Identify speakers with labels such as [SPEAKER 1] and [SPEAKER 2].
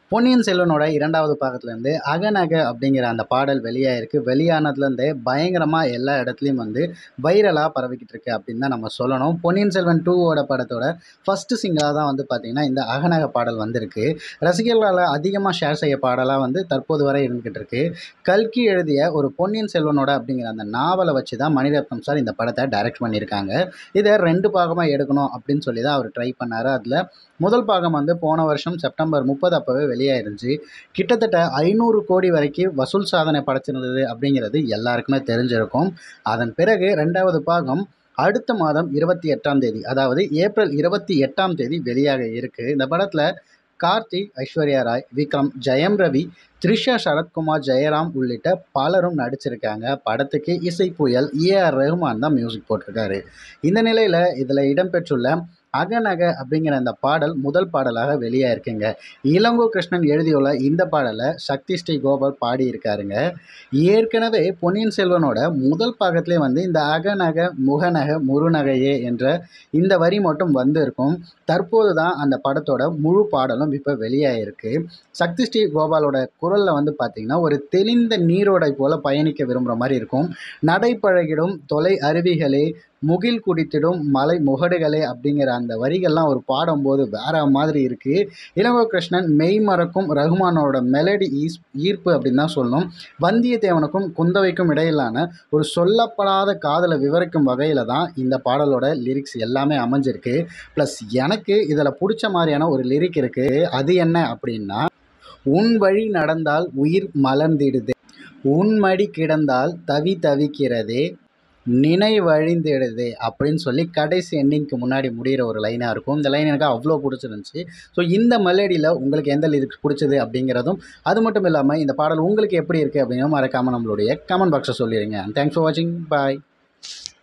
[SPEAKER 1] பொன்னியின் செல்வனோட இரண்டாவது பாகத்துலேருந்து அகநக அப்படிங்கிற அந்த பாடல் வெளியாயிருக்கு வெளியானதுலேருந்தே பயங்கரமாக எல்லா இடத்துலையும் வந்து வைரலாக பரவிக்கிட்டு இருக்கு அப்படின்னு தான் நம்ம சொல்லணும் பொன்னியின் செல்வன் டூவோட படத்தோட ஃபஸ்ட்டு சிங்கிளாக தான் வந்து பார்த்திங்கன்னா இந்த அகநக பாடல் வந்திருக்கு ரசிகர்களால் அதிகமாக ஷேர் செய்ய பாடலாக வந்து தற்போது வரை இருந்துக்கிட்டு இருக்கு கல்கி எழுதிய ஒரு பொன்னியின் செல்வனோட அப்படிங்கிற அந்த நாவலை வச்சு தான் மணிரத்னம் சார் இந்த படத்தை டைரக்ட் பண்ணியிருக்காங்க இதை ரெண்டு பாகமாக எடுக்கணும் அப்படின்னு சொல்லி தான் அவர் ட்ரை பண்ணார் அதில் முதல் பாகம் வந்து போன வருஷம் செப்டம்பர் முப்பது அப்போவே வெளியாயிருந்துச்சு கிட்டத்தட்ட ஐநூறு கோடி வரைக்கும் வசூல் சாதனை படைச்சிருந்தது அப்படிங்கிறது எல்லாருக்குமே தெரிஞ்சிருக்கும் அதன் பிறகு ரெண்டாவது பாகம் அடுத்த மாதம் இருபத்தி எட்டாம் தேதி அதாவது ஏப்ரல் இருபத்தி எட்டாம் தேதி வெளியாக இருக்குது இந்த படத்தில் கார்த்திக் ஐஸ்வர்யா ராய் விக்ரம் ஜெயம் ரவி த்ரிஷா சரத்குமார் ஜெயராம் உள்ளிட்ட பலரும் நடிச்சிருக்காங்க படத்துக்கு இசை புயல் ஏஆர் ரஹ்மான் தான் மியூசிக் போட்டிருக்காரு இந்த நிலையில் இதில் இடம்பெற்றுள்ள அகநக அப்படிங்கிற அந்த பாடல் முதல் பாடலாக வெளியாயிருக்குங்க இளங்கோ கிருஷ்ணன் எழுதியுள்ள இந்த பாடலை சக்தி ஸ்ரீ கோபால் பாடியிருக்காருங்க ஏற்கனவே பொன்னியின் செல்வனோட முதல் பாகத்திலே வந்து இந்த அகநக முகநக முருநகையே என்ற இந்த வரி மட்டும் வந்திருக்கும் தற்போது தான் அந்த படத்தோட முழு பாடலும் இப்போ வெளியாயிருக்கு சக்தி ஸ்ரீ கோபாலோட குரலில் வந்து பார்த்திங்கன்னா ஒரு தெளிந்த நீரோடை போல் பயணிக்க விரும்புகிற மாதிரி இருக்கும் நடைப்பழகிடும் தொலை அருவிகளே முகில் குடித்திடும் மலை முகடுகளே அப்படிங்கிற அந்த வரிகள்லாம் ஒரு பாடும்போது வேற மாதிரி இருக்குது இளங்கோ கிருஷ்ணன் மெய் மறக்கும் ரகுமானோட மெலடி ஈஸ் ஈர்ப்பு அப்படின்னு தான் சொல்லணும் வந்தியத்தேவனுக்கும் குந்தவைக்கும் இடையிலான ஒரு சொல்லப்படாத காதலை விவரிக்கும் வகையில் தான் இந்த பாடலோட லிரிக்ஸ் எல்லாமே அமைஞ்சிருக்கு ப்ளஸ் எனக்கு இதில் பிடிச்ச மாதிரியான ஒரு லிரிக் இருக்குது அது என்ன அப்படின்னா உன் வழி நடந்தால் உயிர் மலர்ந்திடுதே உன் மடி கிடந்தால் தவி தவிக்கிறதே நினைவழிந்திடுதே அப்படின்னு சொல்லி கடைசி எண்டிங்க்கு முன்னாடி முடிகிற ஒரு லைனாக இருக்கும் இந்த லைன் எனக்கு அவ்வளோ பிடிச்சிருந்துச்சி ஸோ இந்த மெலடியில் உங்களுக்கு எந்த லிரிக்ஸ் பிடிச்சது அப்படிங்கிறதும் அது மட்டும் இல்லாமல் இந்த பாடல் உங்களுக்கு எப்படி இருக்குது அப்படிங்கிறதும் மறக்காமல் நம்மளுடைய கமெண்ட் பாக்ஸை சொல்லிடுங்க தேங்க்ஸ் ஃபார் வாட்சிங் பாய்